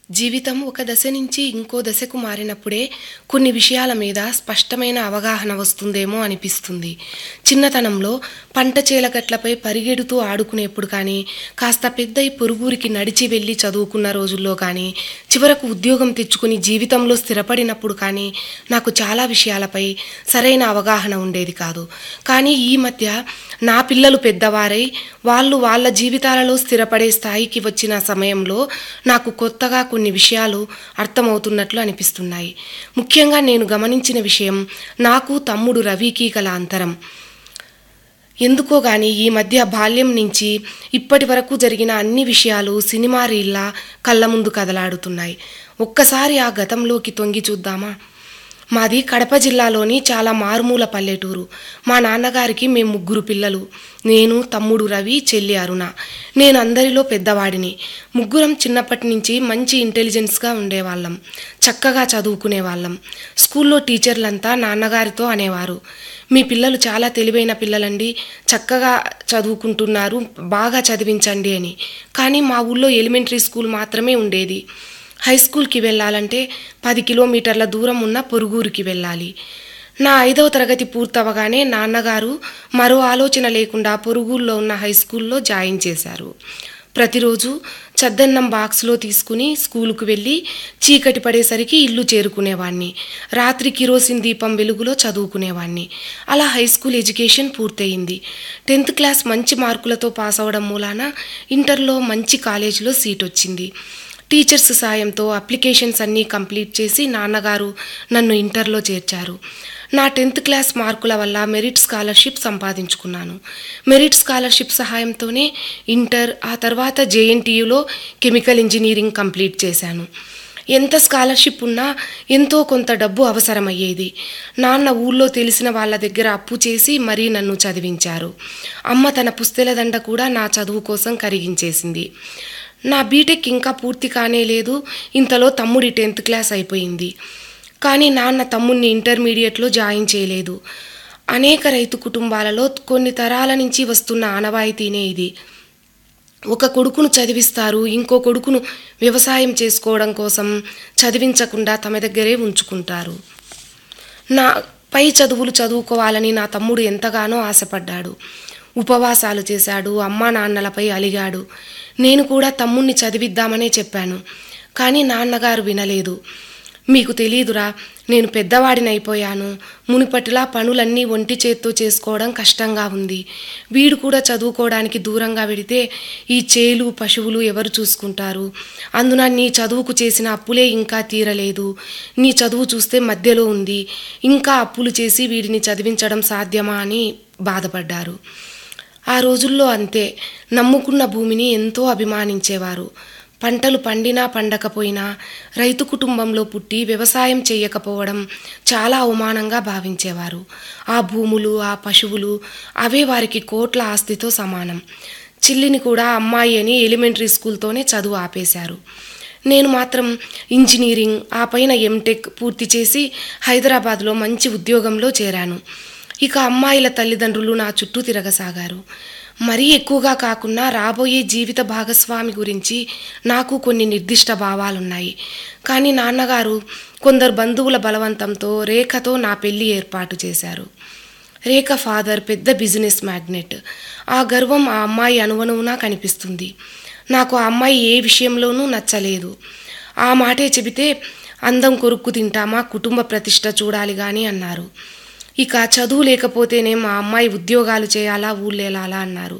జీవితం ఒక దశ నుంచి ఇంకో దశకు మారినప్పుడే కొన్ని విషయాల మీద స్పష్టమైన అవగాహన వస్తుందేమో అనిపిస్తుంది చిన్నతనంలో పంట చేలగట్లపై పరిగెడుతూ ఆడుకునేప్పుడు కానీ కాస్త పెద్దయి పొరుగురికి నడిచి వెళ్ళి చదువుకున్న రోజుల్లో కానీ చివరకు ఉద్యోగం తెచ్చుకుని జీవితంలో స్థిరపడినప్పుడు కానీ నాకు చాలా విషయాలపై సరైన అవగాహన ఉండేది కాదు కానీ ఈ మధ్య నా పిల్లలు పెద్దవారై వాళ్ళు వాళ్ళ జీవితాలలో స్థిరపడే స్థాయికి వచ్చిన సమయంలో నాకు కొత్తగా కొన్ని విషయాలు అర్థమవుతున్నట్లు అనిపిస్తున్నాయి ముఖ్యంగా నేను గమనించిన విషయం నాకు తమ్ముడు రవికి గల అంతరం ఎందుకో గాని ఈ మధ్య బాల్యం నుంచి ఇప్పటి వరకు జరిగిన అన్ని విషయాలు సినిమా రీల్లా కళ్ళ ముందు కదలాడుతున్నాయి ఒక్కసారి ఆ గతంలోకి తొంగి చూద్దామా మాది కడప జిల్లాలోని చాలా మారుమూల పల్లెటూరు మా నాన్నగారికి మేము ముగ్గురు పిల్లలు నేను తమ్ముడు రవి చెల్లి అరుణ నేను అందరిలో పెద్దవాడిని ముగ్గురం చిన్నప్పటి నుంచి మంచి ఇంటెలిజెన్స్గా ఉండేవాళ్ళం చక్కగా చదువుకునే వాళ్ళం స్కూల్లో టీచర్లంతా నాన్నగారితో అనేవారు మీ పిల్లలు చాలా తెలివైన పిల్లలండి చక్కగా చదువుకుంటున్నారు బాగా చదివించండి అని కానీ మా ఊళ్ళో ఎలిమెంటరీ స్కూల్ మాత్రమే ఉండేది హై స్కూల్కి వెళ్ళాలంటే పది కిలోమీటర్ల దూరం ఉన్న పొరుగురికి వెళ్ళాలి నా ఐదవ తరగతి పూర్తవగానే నాన్నగారు మరో ఆలోచన లేకుండా పొరుగుల్లో ఉన్న హై స్కూల్లో జాయిన్ చేశారు ప్రతిరోజు చద్దన్నం బాక్స్లో తీసుకుని స్కూలుకు వెళ్ళి చీకటి పడేసరికి ఇల్లు చేరుకునేవాణ్ణి రాత్రి కిరోసిన్ దీపం వెలుగులో చదువుకునేవాణ్ణి అలా హై స్కూల్ ఎడ్యుకేషన్ పూర్తయింది టెన్త్ క్లాస్ మంచి మార్కులతో పాస్ అవడం మూలాన ఇంటర్లో మంచి కాలేజీలో సీట్ వచ్చింది టీచర్స్ సాయంతో అప్లికేషన్స్ అన్నీ కంప్లీట్ చేసి నాన్నగారు నన్ను ఇంటర్లో చేర్చారు నా టెన్త్ క్లాస్ మార్కుల వల్ల మెరిట్ స్కాలర్షిప్ సంపాదించుకున్నాను మెరిట్ స్కాలర్షిప్ సహాయంతోనే ఇంటర్ ఆ తర్వాత జేఎన్టీయులో కెమికల్ ఇంజనీరింగ్ కంప్లీట్ చేశాను ఎంత స్కాలర్షిప్ ఉన్నా ఎంతో కొంత డబ్బు అవసరమయ్యేది నాన్న ఊళ్ళో తెలిసిన వాళ్ళ దగ్గర అప్పు చేసి మరీ నన్ను చదివించారు అమ్మ తన పుస్తెల దండ కూడా నా చదువు కోసం కరిగించేసింది నా బీటెక్ ఇంకా పూర్తి కానే లేదు ఇంతలో తమ్ముడి టెన్త్ క్లాస్ అయిపోయింది కానీ నాన్న తమ్ముడిని ఇంటర్మీడియట్లో జాయిన్ చేయలేదు అనేక రైతు కుటుంబాలలో కొన్ని తరాల నుంచి వస్తున్న ఆనవాయితీనే ఇది ఒక కొడుకును చదివిస్తారు ఇంకో కొడుకును వ్యవసాయం చేసుకోవడం కోసం చదివించకుండా తమ దగ్గరే ఉంచుకుంటారు నా పై చదువులు చదువుకోవాలని నా తమ్ముడు ఎంతగానో ఆశపడ్డాడు ఉపవాసాలు చేశాడు అమ్మా నాన్నలపై అలిగాడు నేను కూడా తమ్ముణ్ణి చదివిద్దామనే చెప్పాను కానీ నాన్నగారు వినలేదు మీకు తెలియదురా నేను పెద్దవాడినైపోయాను మునిపటిలా పనులన్నీ ఒంటి చేత్తో చేసుకోవడం కష్టంగా ఉంది వీడు కూడా చదువుకోవడానికి దూరంగా వెడితే ఈ చేలు పశువులు ఎవరు చూసుకుంటారు అందున నీ చదువుకు చేసిన అప్పులే ఇంకా తీరలేదు నీ చదువు చూస్తే మధ్యలో ఉంది ఇంకా అప్పులు చేసి వీడిని చదివించడం సాధ్యమా అని బాధపడ్డారు ఆ రోజుల్లో అంతే నమ్ముకున్న భూమిని ఎంతో అభిమానించేవారు పంటలు పండినా పండకపోయినా రైతు కుటుంబంలో పుట్టి వ్యవసాయం చేయకపోవడం చాలా అవమానంగా భావించేవారు ఆ భూములు ఆ పశువులు అవే వారికి కోట్ల ఆస్తితో సమానం చిల్లిని కూడా అమ్మాయి అని ఎలిమెంటరీ స్కూల్తోనే చదువు ఆపేశారు నేను మాత్రం ఇంజనీరింగ్ ఆ పైన ఎంటెక్ పూర్తి చేసి హైదరాబాద్లో మంచి ఉద్యోగంలో చేరాను ఇక అమ్మాయిల తల్లిదండ్రులు నా చుట్టూ తిరగసాగారు మరీ ఎక్కువగా కాకుండా రాబోయే జీవిత భాగస్వామి గురించి నాకు కొన్ని నిర్దిష్ట భావాలున్నాయి కానీ నాన్నగారు కొందరు బంధువుల బలవంతంతో రేఖతో నా పెళ్లి ఏర్పాటు చేశారు రేఖ ఫాదర్ పెద్ద బిజినెస్ మ్యాగ్నెట్ ఆ గర్వం ఆ అమ్మాయి అనువనువునా కనిపిస్తుంది నాకు ఆ అమ్మాయి ఏ విషయంలోనూ నచ్చలేదు ఆ మాటే చెబితే అందం కొరుక్కు తింటామా కుటుంబ ప్రతిష్ట చూడాలి కానీ అన్నారు ఇక చదువు లేకపోతేనే మా అమ్మాయి ఉద్యోగాలు చేయాలా ఊళ్ళేలాలా అన్నారు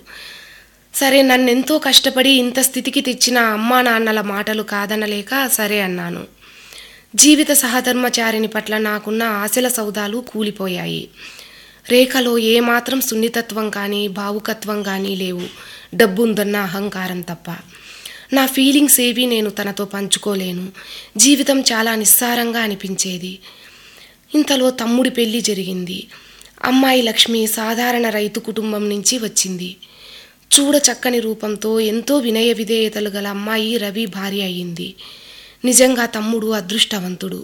సరే నన్నెంతో కష్టపడి ఇంత స్థితికి తెచ్చిన అమ్మా నాన్నల మాటలు కాదనలేక సరే అన్నాను జీవిత సహధర్మచారిని పట్ల నాకున్న ఆశల సౌదాలు కూలిపోయాయి రేఖలో ఏమాత్రం సున్నితత్వం కానీ భావుకత్వం కానీ లేవు డబ్బుందన్న అహంకారం తప్ప నా ఫీలింగ్స్ ఏవి నేను తనతో పంచుకోలేను జీవితం చాలా నిస్సారంగా అనిపించేది ఇంతలో తమ్ముడి పెళ్లి జరిగింది అమ్మాయి లక్ష్మి సాధారణ రైతు కుటుంబం నుంచి వచ్చింది చూడ చక్కని రూపంతో ఎంతో వినయ విధేయతలు గల అమ్మాయి రవి భార్య అయింది నిజంగా తమ్ముడు అదృష్టవంతుడు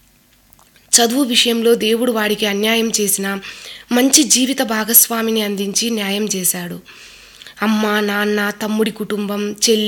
చదువు విషయంలో దేవుడు వాడికి అన్యాయం చేసిన మంచి జీవిత భాగస్వామిని అందించి న్యాయం చేశాడు అమ్మ నాన్న తమ్ముడి కుటుంబం చెల్లి